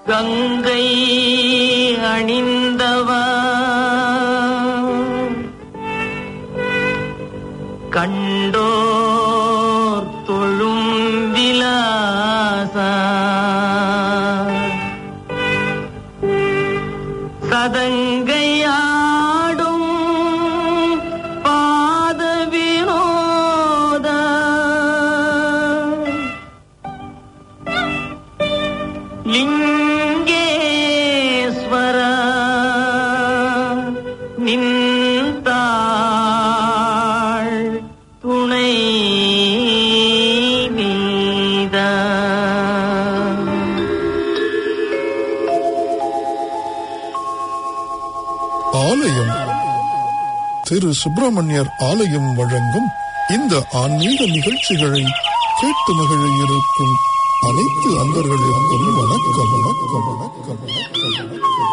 கங்கை அணிந்தவா கண்டோர் தொழும் விலாசா சதங்கையாடும் பாத வினோத லிங்கேஸ்வர நின்றாள் துணை நீதா ஆலயம் திரு சுப்பிரமணியர் ஆலயம் வழங்கும் இந்த ஆன்மீக நிகழ்ச்சிகளை கேட்டு மகிழ இருக்கும் அனைத்து அன்பர்களுக்கும் வணக்கம் வணக்கம் வணக்கம் வணக்கம் வணக்கம்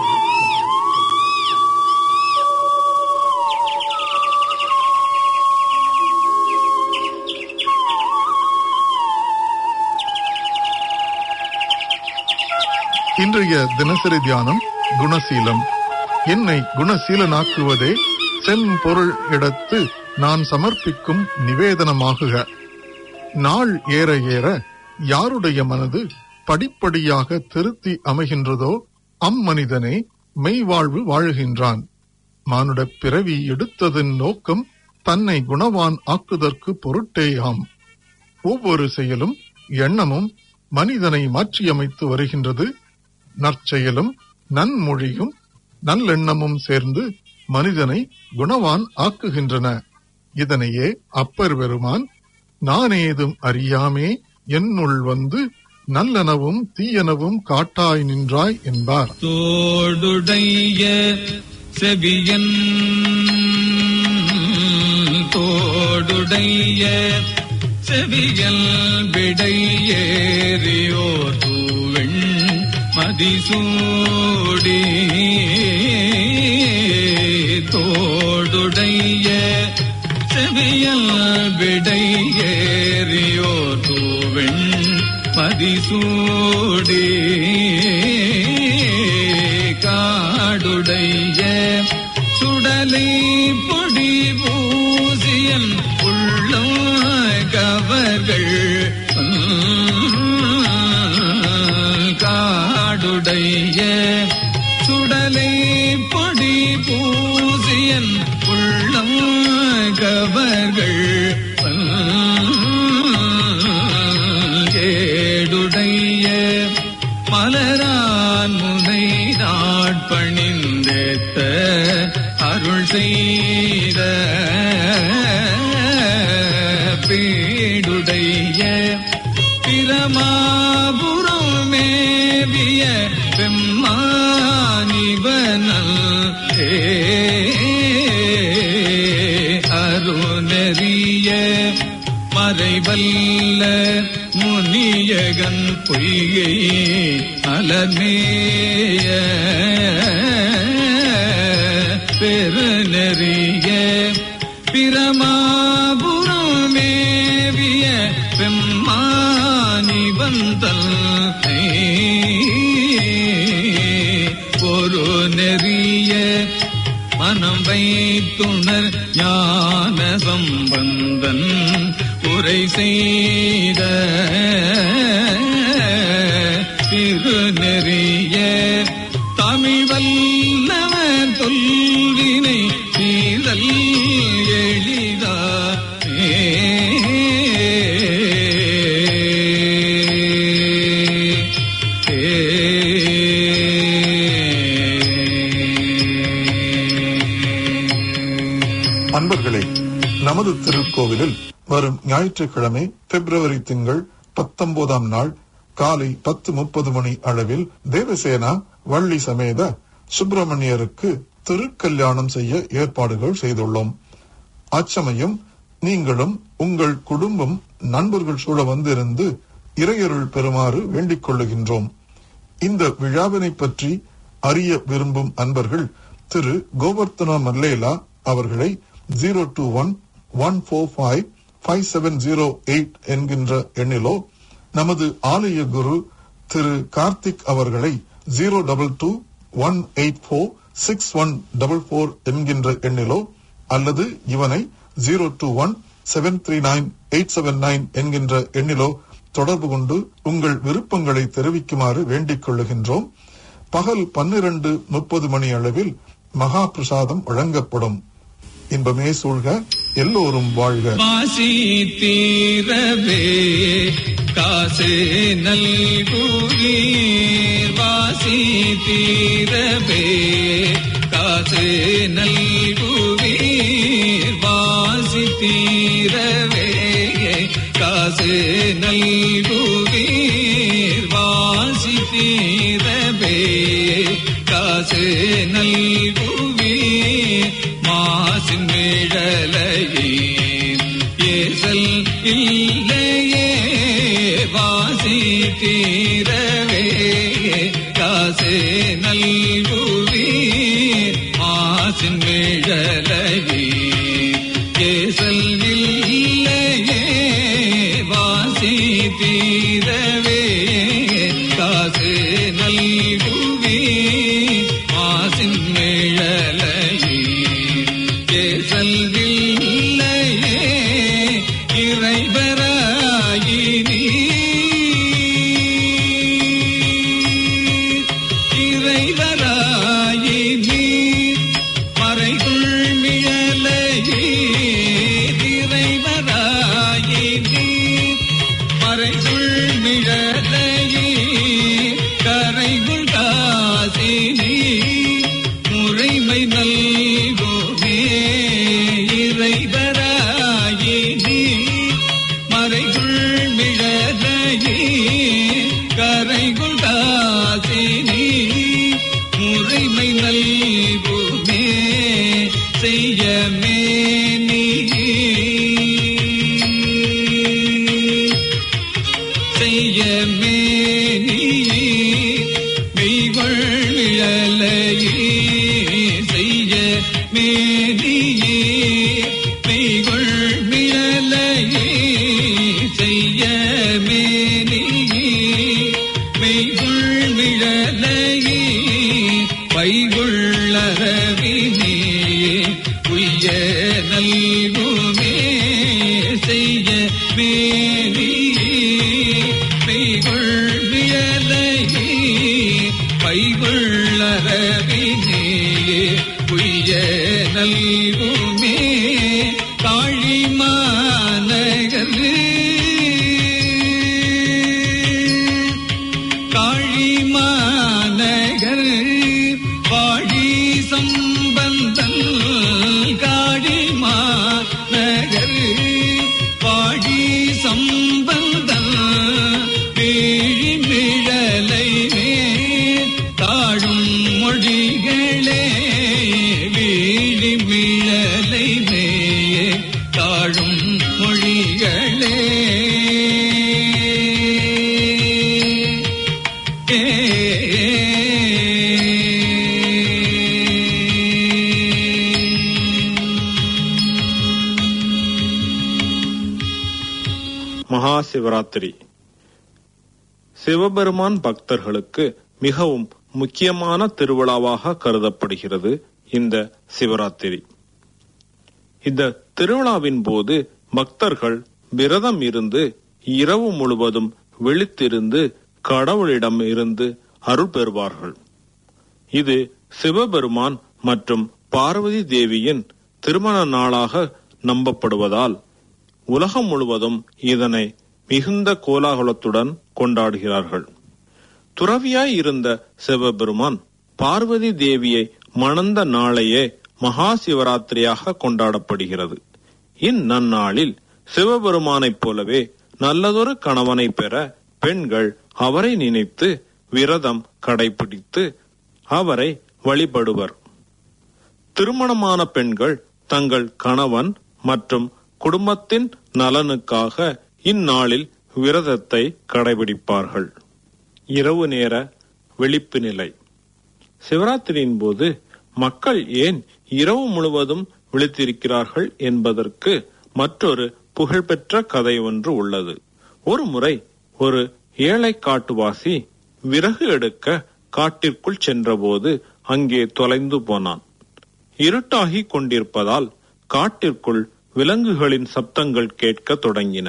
இன்றைய தினசரி தியானம் குணசீலம் என்னை குணசீலனாக்குவதே செம்பொருள் இடத்து நான் சமர்ப்பிக்கும் நிவேதனமாகுக நாள் ஏற ஏற யாருடைய மனது படிப்படியாக திருத்தி அமைகின்றதோ அம்மனிதனே மெய்வாழ்வு வாழுகின்றான் மானுடப் பிறவி எடுத்ததன் நோக்கம் தன்னை குணவான் ஆக்குதற்கு பொருட்டேயாம் ஒவ்வொரு செயலும் எண்ணமும் மனிதனை மாற்றியமைத்து வருகின்றது நற்செயலும் நன்மொழியும் நல்லெண்ணமும் சேர்ந்து மனிதனை குணவான் ஆக்குகின்றன இதனையே அப்பர் பெருமான் நானேதும் அறியாமே என்னுள் வந்து நல்லனவும் தீயனவும் காட்டாய் நின்றாய் என்பார் தோடுடைய செவியன் தோடுடைய செவியல் விடை ஏறியோர் தூவெண் மதிசூடி தோடுடைய செவியல் விடை ஏறியோர் தூவெண் மதிசூடி காடுடைய சுடலை பொடி பூசியன் உள்ளம் கவர்கள் காடுடைய சுடலை பொடி பூசியன் உள்ளம் கவர்கள் ஏடுடைய மலரான் முனை நாட்பணிந்தேத்த அருள் செய்த பீடுடைய பிரமாபுரம் மேவிய பெம்மானிவனல் அருணறிய மறைவல்ல முனியகன் பொய்கை அலமேய பெருநெறிய பிரமாபுரம் மேவிய பெம்மானி வந்தல் ஒரு நெறிய மனம் வைத்துணர் ஞான சம்பந்தன் உரை செய்த திருநெறிய தமிழ் வல்லவன் தொல்வினை தீரல் எளிதா அன்பர்களே நமது திருக்கோவிலில் வரும் ஞாயிற்றுக்கிழமை பிப்ரவரி திங்கள் பத்தொன்பதாம் நாள் காலை பத்து முப்பது மணி அளவில் தேவசேனா வள்ளி சமேத சுப்பிரமணியருக்கு திருக்கல்யாணம் செய்ய ஏற்பாடுகள் செய்துள்ளோம் அச்சமயம் நீங்களும் உங்கள் குடும்பம் நண்பர்கள் சூழ வந்திருந்து இறையருள் பெறுமாறு வேண்டிக் கொள்ளுகின்றோம் இந்த விழாவினை பற்றி அறிய விரும்பும் அன்பர்கள் திரு கோவர்த்தனா மல்லேலா அவர்களை zero two one one four five five seven zero eight என்கின்ற எண்ணிலோ நமது ஆலய குரு திரு கார்த்திக் அவர்களை zero double two one eight four six one double four என்கின்ற எண்ணிலோ அல்லது இவனை zero two one seven three nine eight seven nine என்கின்ற எண்ணிலோ தொடர்பு கொண்டு உங்கள் விருப்பங்களை தெரிவிக்குமாறு வேண்டிக் கொள்ளுகின்றோம் பகல் பன்னிரண்டு முப்பது மணி அளவில் மகா பிரசாதம் வழங்கப்படும் இன்பமே சூழ்க எல்லோரும் வாழ்க வாசி தீரவே காசு நல்குவீர் வாசி தீரவே காசு நல்குவீர் வாசி தீரவே காசு நல்குவீர் வாசி தீரவே காசு நல்குவீர் மாசின் மிழலையே ஏசல் இல்லையே வாசி தீரவே காசு நல்குவீர் மாசின் மிழலையே ஏசல் இல்லையே வாசி தீரவே காசு நல்குவீர் மாசின் மிழலையே செல்வில்லையே இறைவராயினி இறைவராயினி மறைகுள் மிழலையே இறைவராயினி மறைகுள் மிழலையே கரைகுள் காசினி முறைமை நல்குமே இறைவராயினி மறைகுள் மிழலையே கரைகுள் காசினி முறைமை நல்குமே செய்யமே நீ செய்யமே நீ மெய்கொள் இழலையே செய்ய மேனியே மெய்கொள் மிழலையே செய்ய மேனியே மெய்கொள் மிழலையே பைகொள்ளரவினே உய்ய நல்குமே செய்ய மேனியே மெய்கொள் மிழலையே பைகொள்ளரவினே உய்ய நல்குமே காழிமாநகர் காழிமாநகர் வாழி சம்பந்தன் காழிமாநகர் வாழி சம்பந்தன் வீழி மிழலை மேல் தாழும் மொழிகளே வீழி மிழலை மேயே தாழும் மொழிகளே ஏ மகா சிவராத்திரி சிவபெருமான் பக்தர்களுக்கு மிகவும் முக்கியமான திருவிழாவாக கருதப்படுகிறது இந்த சிவராத்திரி இந்த திருவிழாவின் போது பக்தர்கள் விரதம் இருந்து இரவு முழுவதும் விழித்திருந்து கடவுளிடம் இருந்து அருள் பெறுவார்கள் இது சிவபெருமான் மற்றும் பார்வதி தேவியின் திருமண நாளாக நம்பப்படுவதால் உலகம் முழுவதும் இதனை மிகுந்த கோலாகலத்துடன் கொண்டாடுகிறார்கள் துறவியாய் இருந்த சிவபெருமான் பார்வதி தேவியை மணந்த நாளையே மகா சிவராத்திரியாக கொண்டாடப்படுகிறது இந்நன்னாளில் சிவபெருமானைப் போலவே நல்லதொரு கணவனை பெற பெண்கள் அவரை நினைத்து விரதம் கடைபிடித்து அவரை வழிபடுவர் திருமணமான பெண்கள் தங்கள் கணவன் மற்றும் குடும்பத்தின் நலனுக்காக இந்நாளில் விரதத்தை கடைபிடிப்பார்கள் இரவு நேர விழிப்பு நிலை சிவராத்திரியின் போது மக்கள் ஏன் இரவு முழுவதும் விழித்திருக்கிறார்கள் என்பதற்கு மற்றொரு புகழ்பெற்ற கதை ஒன்று உள்ளது ஒரு முறை ஒரு ஏழை காட்டுவாசி விறகு எடுக்க காட்டிற்குள் சென்றபோது அங்கே தொலைந்து போனான் இருட்டாகி கொண்டிருப்பதால் காட்டிற்குள் விலங்குகளின் சப்தங்கள் கேட்க தொடங்கின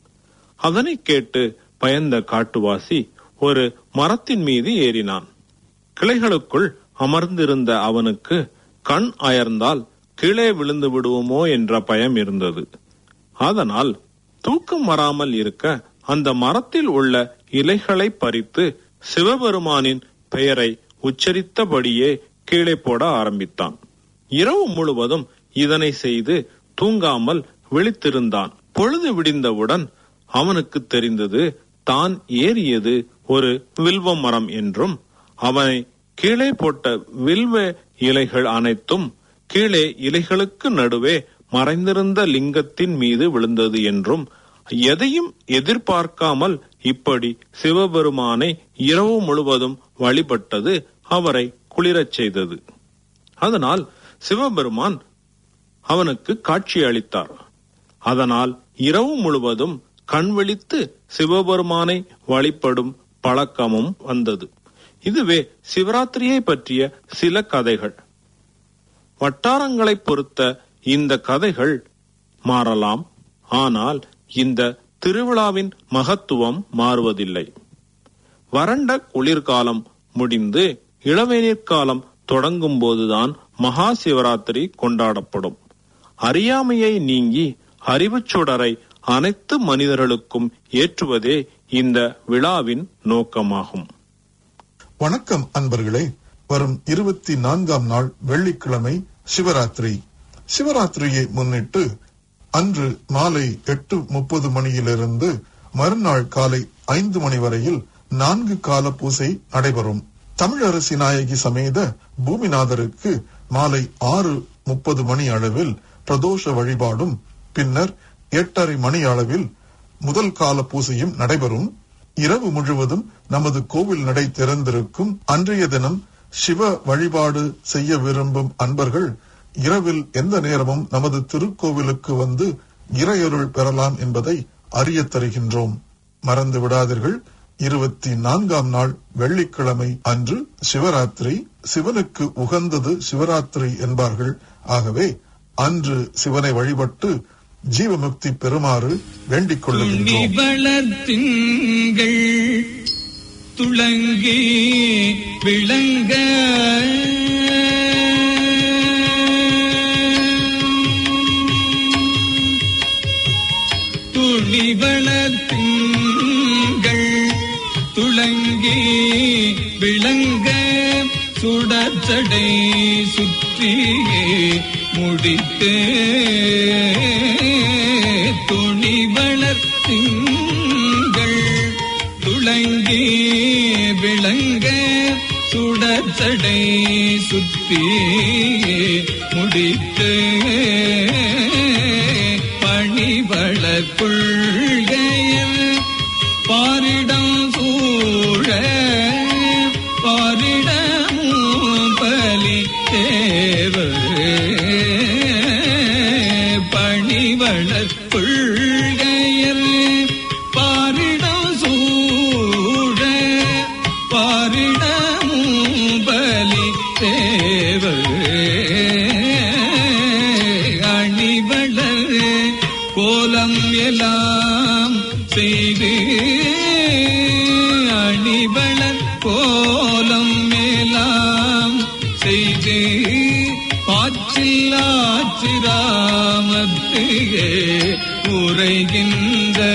அதனை கேட்டு பயந்த காட்டுவாசி ஒரு மரத்தின் மீது ஏறினான் கிளைகளுக்குள் அமர்ந்திருந்த அவனுக்கு கண் அயர்ந்தால் கீழே விழுந்து விடுவோமோ என்ற பயம் இருந்தது அதனால் தூக்கம் வராமல் இருக்க அந்த மரத்தில் உள்ள இலைகளை பறித்து சிவபெருமானின் பெயரை உச்சரித்தபடியே கீழே போட ஆரம்பித்தான் இரவு முழுவதும் இதனை செய்து தூங்காமல் விழித்திருந்தான் பொழுது விடிந்தவுடன் அவனுக்கு தெரிந்தது தான் ஏறியது ஒரு வில்வ மரம் என்றும் அவனை கீழே போட்ட வில்வ இலைகள் அனைத்தும் கீழே இலைகளுக்கு நடுவே மறைந்திருந்த லிங்கத்தின் மீது விழுந்தது என்றும் எதையும் எதிர்பார்க்காமல் இப்படி சிவபெருமானை இரவு முழுவதும் வழிபட்டது அவரை குளிரச் செய்தது அதனால் சிவபெருமான் அவனுக்கு காட்சி அளித்தார் அதனால் இரவு முழுவதும் கண் விழித்து சிவபெருமானை வழிபடும் பழக்கமும் வந்தது இதுவே சிவராத்திரியை பற்றிய சில கதைகள் வட்டாரங்களை பொறுத்த இந்த கதைகள் மாறலாம் ஆனால் இந்த திருவிழாவின் மகத்துவம் மாறுவதில்லை வறண்ட குளிர்காலம் முடிந்து இளவேநீர் காலம் தொடங்கும் போதுதான் மகா சிவராத்திரி கொண்டாடப்படும் அறியாமையை நீங்கி அறிவுச் சுடரை அனைத்து மனிதர்களுக்கும் ஏற்றுவதே இந்த விழாவின் நோக்கமாகும் வணக்கம் அன்பர்களே வரும் இருபத்தி நான்காம் நாள் வெள்ளிக்கிழமை சிவராத்திரி சிவராத்திரியை முன்னிட்டு அன்று மாலை எட்டு முப்பது மணியிலிருந்து மறுநாள் காலை ஐந்து மணி வரையில் நான்கு கால பூசை நடைபெறும் தமிழரசி நாயகி சமேத பூமிநாதருக்கு மாலை ஆறு முப்பது மணி அளவில் பிரதோஷ வழிபாடும் பின்னர் எட்டரை மணி அளவில் முதல் கால பூசையும் நடைபெறும் இரவு முழுவதும் நமது கோவில் நடை திறந்திருக்கும் அன்றைய தினம் சிவ வழிபாடு செய்ய விரும்பும் அன்பர்கள் இரவில் எந்த நேரமும் நமது திருக்கோவிலுக்கு வந்து இறையருள் பெறலாம் என்பதை அறியத் தருகின்றோம் மறந்து விடாதீர்கள் இருபத்தி நான்காம் நாள் வெள்ளிக்கிழமை அன்று சிவராத்திரி சிவனுக்கு உகந்தது சிவராத்திரி என்பார்கள் ஆகவே அன்று சிவனை வழிபட்டு ஜீவமுக்தி பெறுமாறு வேண்டிக் கொள்ளுகின்றோம் வளர்த்திங்கள் துளங்கி விளங்க துளி வளர்த்திங்கள் துளங்கி விளங்க சுடச்சடை சுற்றியே முடித்து துணி வளர்த்திங்கள் துளங்கி விளங்க சுடச்சடை சுற்றி முடித்து பணிவளர் கொள்கையில் பாரிடம் சூழ பாரிடமும் பலி தேவர் பணிவளர் கொள்கையில் பாரிடம் சூழ பாரிடமும் பலி தேவர் அணிவளர் கோலம் எல்லாம் செய்து அணிவளர் கோலம் எல்லாம் செய்து பாச்சில் ஆச்சிராமத்திலே உரைகின்ற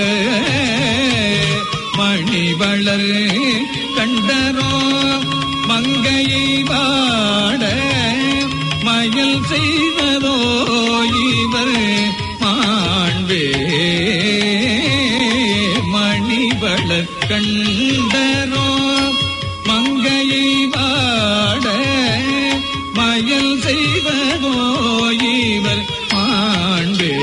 மணிவளர் கண்டரோ மங்கையை வாட மயல் செய்வதோ இவர் மாண்பே மணிவளர் கண்டரோ மங்கையை வாட மயல் செய்வதோ இவர் மாண்பே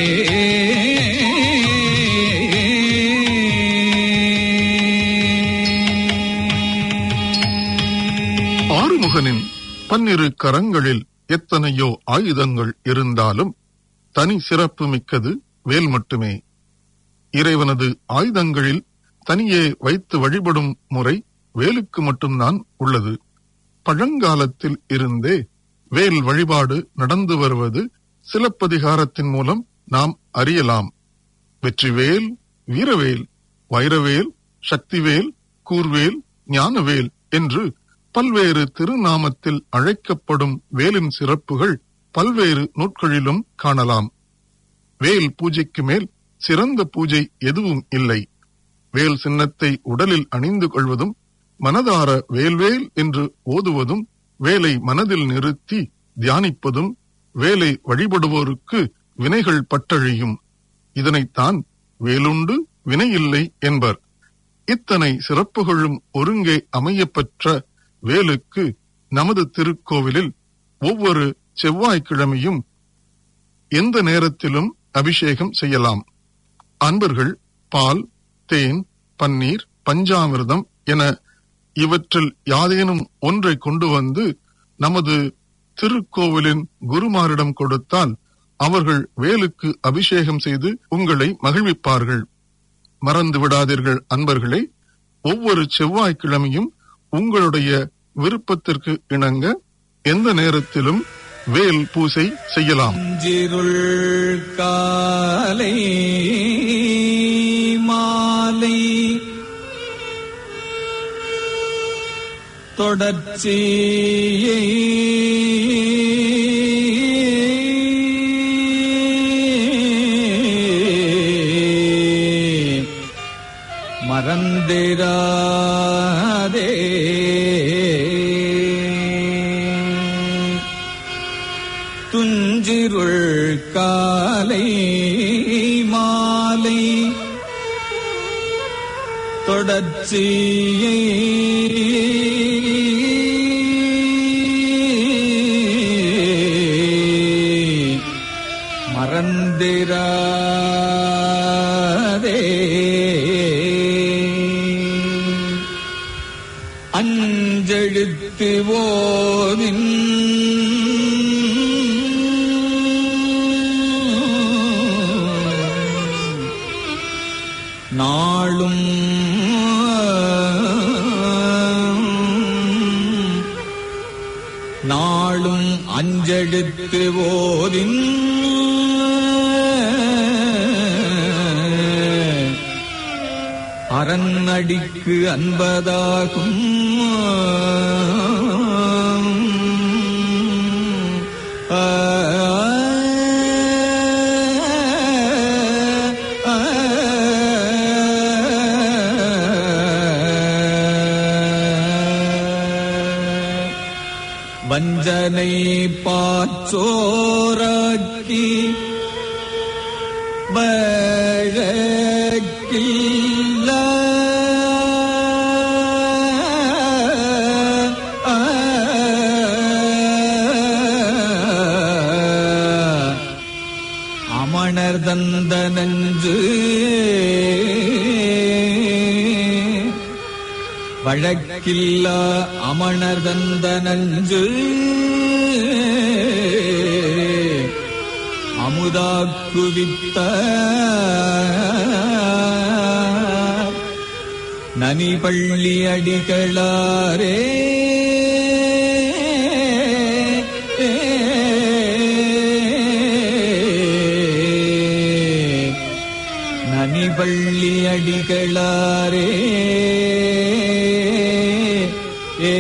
ஆறுமுகனின் பன்னிரு கரங்களில் எத்தனையோ ஆயுதங்கள் இருந்தாலும் தனி சிறப்பு மிக்கது வேல் மட்டுமே இறைவனது ஆயுதங்களில் தனியே வைத்து வழிபடும் முறை வேலுக்கு மட்டும்தான் உள்ளது பழங்காலத்தில் இருந்தே வேல் வழிபாடு நடந்து வருவது சிலப்பதிகாரத்தின் மூலம் நாம் அறியலாம் வெற்றிவேல் வீரவேல் வைரவேல் சக்திவேல் கூர்வேல் ஞானவேல் என்று பல்வேறு திருநாமத்தில் அழைக்கப்படும் வேலின் சிறப்புகள் பல்வேறு நூட்களிலும் காணலாம் வேல் பூஜைக்கு மேல் சிறந்த பூஜை எதுவும் இல்லை வேல் சின்னத்தை உடலில் அணிந்து கொள்வதும் மனதார வேல்வேல் என்று ஓதுவதும் வேலை மனதில் நிறுத்தி தியானிப்பதும் வேலை வழிபடுவோருக்கு வினைகள் பட்டழியும் இதனைத்தான் வேலுண்டு வினையில்லை என்பர் இத்தனை சிறப்புகளும் ஒருங்கே அமையப்பெற்ற வேலுக்கு நமது திருக்கோவிலில் ஒவ்வொரு செவ்வாய்க்கிழமையும் எந்த நேரத்திலும் அபிஷேகம் செய்யலாம் அன்பர்கள் பால் தேன் பன்னீர் பஞ்சாமிர்தம் என இவற்றில் யாதேனும் ஒன்றை கொண்டு வந்து நமது திருக்கோவிலின் குருமாரிடம் கொடுத்தால் அவர்கள் வேலுக்கு அபிஷேகம் செய்து உங்களை மகிழ்விப்பார்கள் மறந்து விடாதீர்கள் அன்பர்களே ஒவ்வொரு செவ்வாய்க்கிழமையும் உங்களுடைய விருப்பத்திற்கு இணங்க எந்த நேரத்திலும் வேல் பூசை செய்யலாம் அஞ்சிருள் காலை மாலை தொடர்ச்சியை மறந்திராதே துஞ்சிருள் காலை மாலை தொடர்ச்சியை மறந்திராதே அஞ்செழுத்து ஓதின் நாளும் நாளும் அஞ்செடுத்து ஓதின் அரண்நடிக்கு அன்பதாகும் வஞ்சனை பாச்சோராக்கி வழக்கில்ல அமணர் தந்த நஞ்சு வழக்கில்லா அமணர் தந்த நஞ்சு அமுதாக்குவித்த நனி பள்ளி அடிகளாரே நனி பள்ளி அடிகளாரே ஏ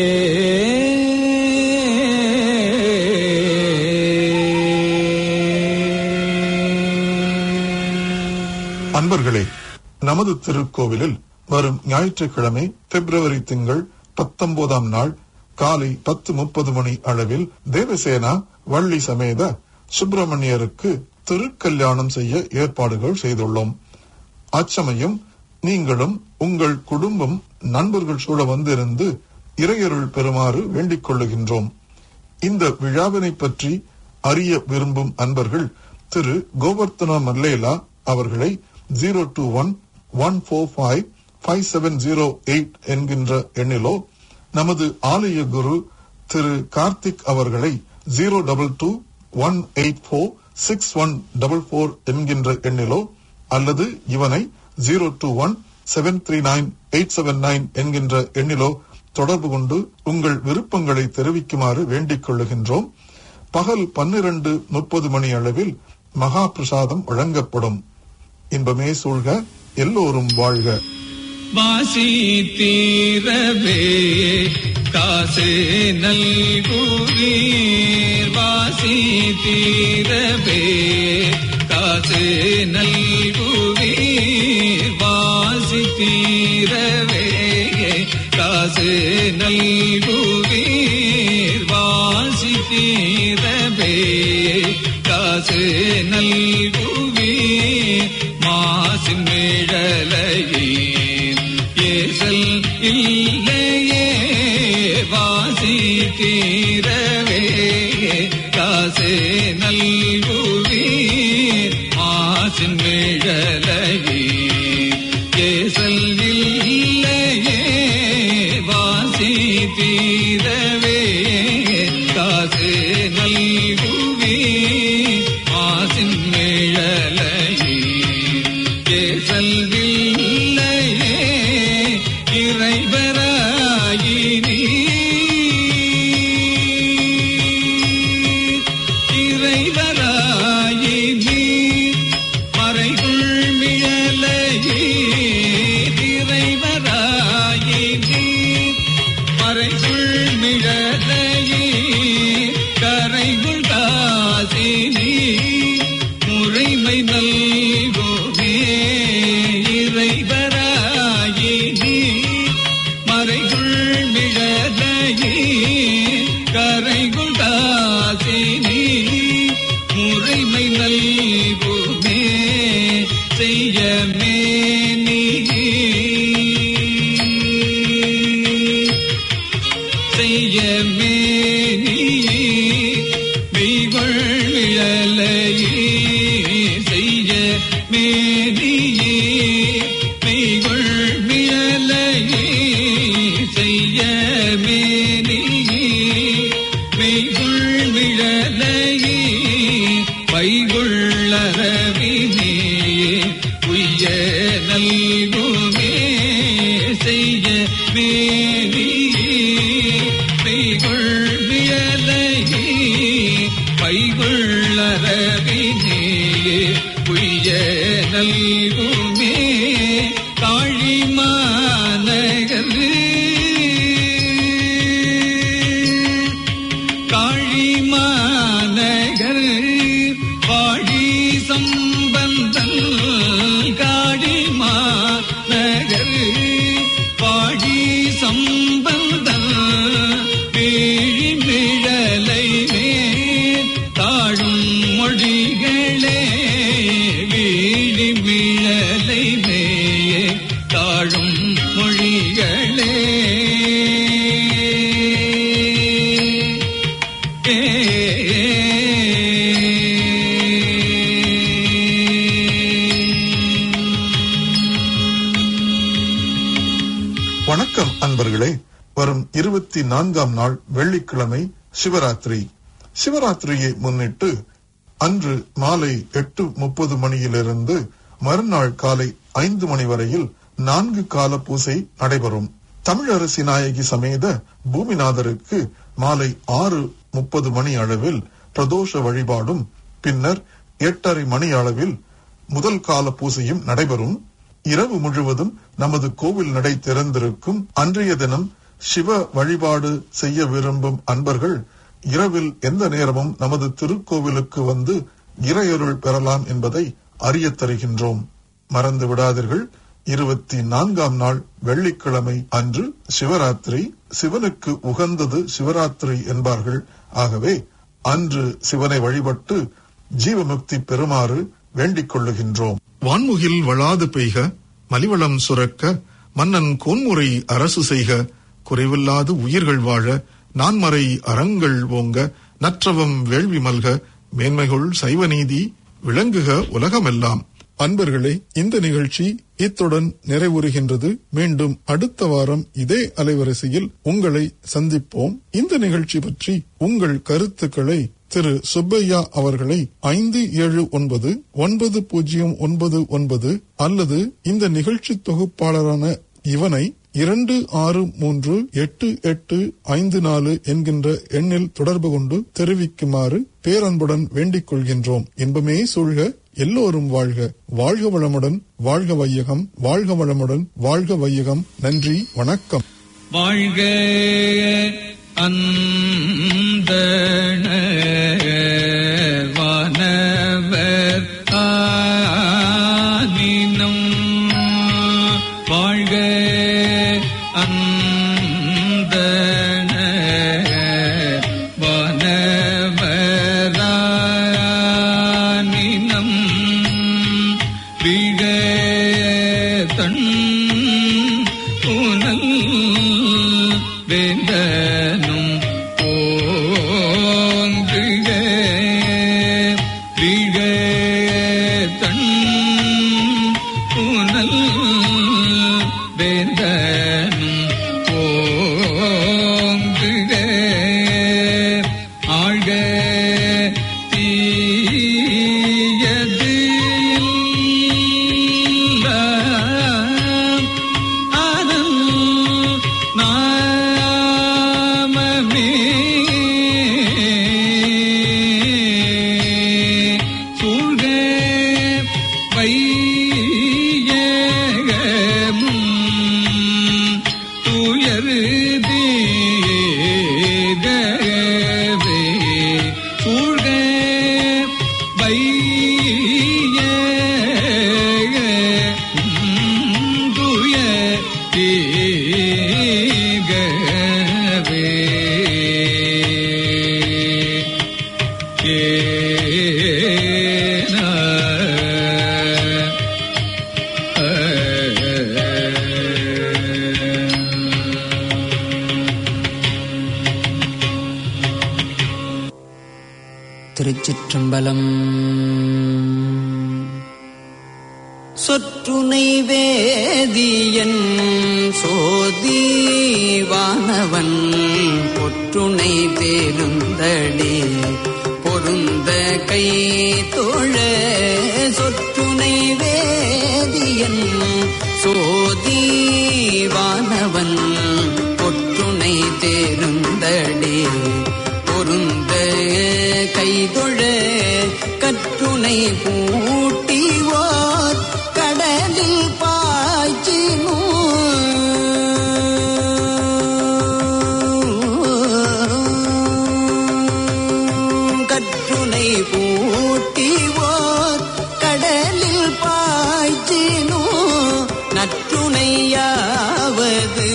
அன்பர்களே நமது திருக்கோவிலில் வரும் ஞாயிற்றுக்கிழமை பிப்ரவரி திங்கள் பத்தொன்பதாம் நாள் காலை பத்து முப்பது மணி அளவில் தேவசேனா வள்ளி சமேத சுப்பிரமணியருக்கு திருக்கல்யாணம் செய்ய ஏற்பாடுகள் செய்துள்ளோம் அச்சமயம் நீங்களும் உங்கள் குடும்பம் நண்பர்கள் சூழ வந்திருந்து இறையருள் பெறுமாறு வேண்டிக் கொள்ளுகின்றோம் இந்த விழாவினை பற்றி அறிய விரும்பும் அன்பர்கள் திரு கோவர்த்தனா மல்லேலா அவர்களை zero two one one four five five seven zero eight என்கின்ற எண்ணிலோ நமது ஆலய குரு திரு கார்த்திக் அவர்களை zero double two one eight four six one double four என்கின்ற எண்ணிலோ அல்லது இவனை zero two one seven three nine eight seven nine என்கின்ற எண்ணிலோ தொடர்பு கொண்டு உங்கள் விருப்பங்களை தெரிவிக்குமாறு வேண்டிக் கொள்ளுகின்றோம் பகல் பன்னிரண்டு முப்பது மணி அளவில் மகா பிரசாதம் வழங்கப்படும் இன்பமே சூழ்க எல்லோரும் வாழ்க வாசி தீரவே காசு நல்குவீர் வாசி தீரவே காசு நல்குவீர் வாசி தீரவே காசு நல்குவீர் வாசி தீரவே காசு நல்குவீர் மாசின் மிழலையே ஏசல் இல்லையே வாசி தீரவே காசு நல்குவீர் மாசின் மிழலையே ஏசல் இல்லையே வாசி தீரவே காசு நல்குவீர் மாசின் மிழலையே கேசல்வில்லையே இறைவராயினி இறைவராயினி மறைகுள் மிழலையே இறைவராயினி மறைகுள் மிழலையே கரைகுள் காசினி முறைமை நல்குமே இறைவராயினி மறைகுள் மிழலையே கரைகுள் காசினி முறைமை நல்குமே செய்யமே நீ செய்யமே நீ மெய்கொள் விழலையே செய்ய மேனியே மெய்கொள் விழலையே செய்ய மேனியே மெய்கொள் விழலையே பைகொள்ளரவினே உய்ய நல்குமே செய்ய மேனியே மெய்கொள் விழலையே பைகொள்ளரவினே உய்ய நல்குமே காழிமாநகர் காழிமாநகர் வாழி சம்பந்தன் காழிமாநகர் வாழி சம்பந்தன் வீழிமிழலை மேல் தாழும் மொழிகளே வீழிமிழலை மேயே தாழும் மொழிகளே ஏ வணக்கம் அன்பர்களே வரும் இருபத்தி நான்காம் நாள் வெள்ளிக்கிழமை சிவராத்திரி சிவராத்திரியை முன்னிட்டு அன்று மாலை எட்டு முப்பது மணியிலிருந்து மறுநாள் காலை ஐந்து மணி வரையில் நான்கு கால பூசை நடைபெறும் தமிழரசி நாயகி சமேத பூமிநாதருக்கு மாலை ஆறு முப்பது மணி அளவில் பிரதோஷ வழிபாடும் பின்னர் எட்டரை மணி அளவில் முதல் கால பூசையும் நடைபெறும் இரவு முழுவதும் நமது கோவில் நடை திறந்திருக்கும் அன்றைய தினம் சிவ வழிபாடு செய்ய விரும்பும் அன்பர்கள் இரவில் எந்த நேரமும் நமது திருக்கோவிலுக்கு வந்து இறையருள் பெறலாம் என்பதை அறியத் தருகின்றோம் மறந்து விடாதீர்கள் இருபத்தி நான்காம் நாள் வெள்ளிக்கிழமை அன்று சிவராத்திரி சிவனுக்கு உகந்தது சிவராத்திரி என்பார்கள் ஆகவே அன்று சிவனை வழிபட்டு ஜீவமுக்தி பெறுமாறு வேண்டிக் கொள்ளுகின்றோம் வான்முகில் வளாது பெய்க மலிவளம் சுரக்க மன்னன் கோன்முறை அரசு செய்க குறைவில்லாது உயிர்கள் வாழ நான்மறை அறங்கள் ஓங்க நற்றவம் வேள்வி மல்க மேன்மைகள் சைவ நீதி விளங்குக உலகமெல்லாம் அன்பர்களே இந்த நிகழ்ச்சி இத்துடன் நிறைவுறுகின்றது மீண்டும் அடுத்த வாரம் இதே அலைவரிசையில் உங்களை சந்திப்போம் இந்த நிகழ்ச்சி பற்றி உங்கள் கருத்துக்களை திரு சுப்பையா அவர்களை ஐந்து ஏழு ஒன்பது ஒன்பது பூஜ்ஜியம் ஒன்பது ஒன்பது அல்லது இந்த நிகழ்ச்சி தொகுப்பாளரான இவனை இரண்டு ஆறு மூன்று எட்டு எட்டு ஐந்து நாலு என்கின்ற எண்ணில் தொடர்பு கொண்டு தெரிவிக்குமாறு பேரன்புடன் வேண்டிக் கொள்கின்றோம் இன்பமே சூழ்க எல்லோரும் வாழ்க வாழ்க வளமுடன் வாழ்க வையகம் வாழ்க வளமுடன் வாழ்க வையகம் நன்றி வணக்கம் வாழ்க அந்த வானவர் ஆனினம் வாழ்க அந்த வானவரானினம் வீழ தன் புனல் வேந்தனும் ஓங்குக வீழ தன் புனல் வேந்தனும் ஓங்குக ஆழ்க தீயது எல்லாம் அதன் நாமமே சூழ்க வையகமும் துயரு தீர்கவே சூழ்க வையகமும் துயர் தீர்கவே ஏன திருச்சிற்றம்பலம் சொற்றுனை வேதியன் சோதீவானவன் பொற்றுணை பேருந்தடி பொருந்த கை தோழ சொற்றுணை வேதியன் சோதீவானவன் பொற்றுணை தேருந்தடி பொருந்த கைதொழ கற்றுணை பூட்டிவோர் கடலில் பாய்ச்சினும் கற்றுனை பூட்டிவோர் கடலில் பாய்ச்சினோ நற்றுணையாவது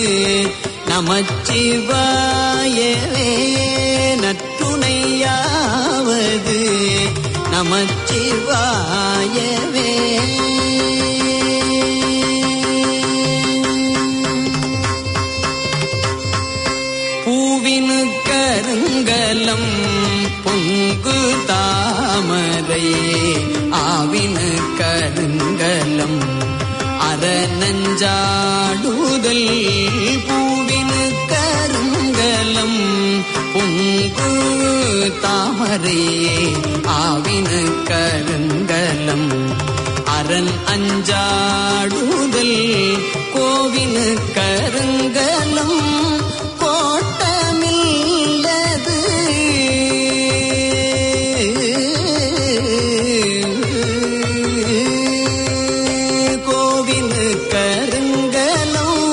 நமச்சிவாயவே நற்றுணையாவது நமச்சிவாயவே பூவினு கருங்கலம் பொங்கு தாமரை ஆவினு கருங்கலம் அறநஞ்சாடுதல் பூவினு கருங்கலம் பொங்கு தாமரை ஆவினு கருங்கலம் அரண் அஞ்சாடுதல் கோவினு கருங்கலம் கோட்டமில்லது கோவினு கருங்கலம்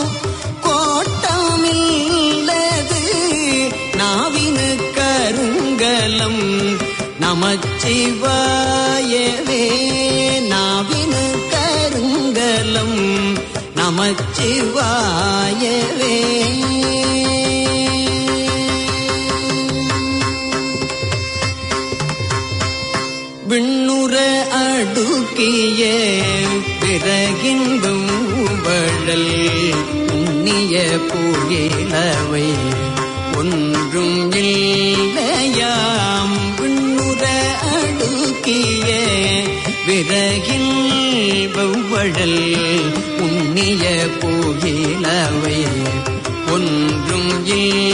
கோட்டமில்லது நாவினு கருங்கலம் நமச்சிவாயவே நாவினு கருங்கலம் நமச்சிவாயவே விண்ணுற அடுக்கிய பிறகின்பம் வழல் உண்ணிய புயலவை ஒன்றும் இல்லையாம் விண்ணுற அடுக்கிய விறகின் வெவ்வழல் உண்ணிய புயலவை ஒன்றும் இல்லை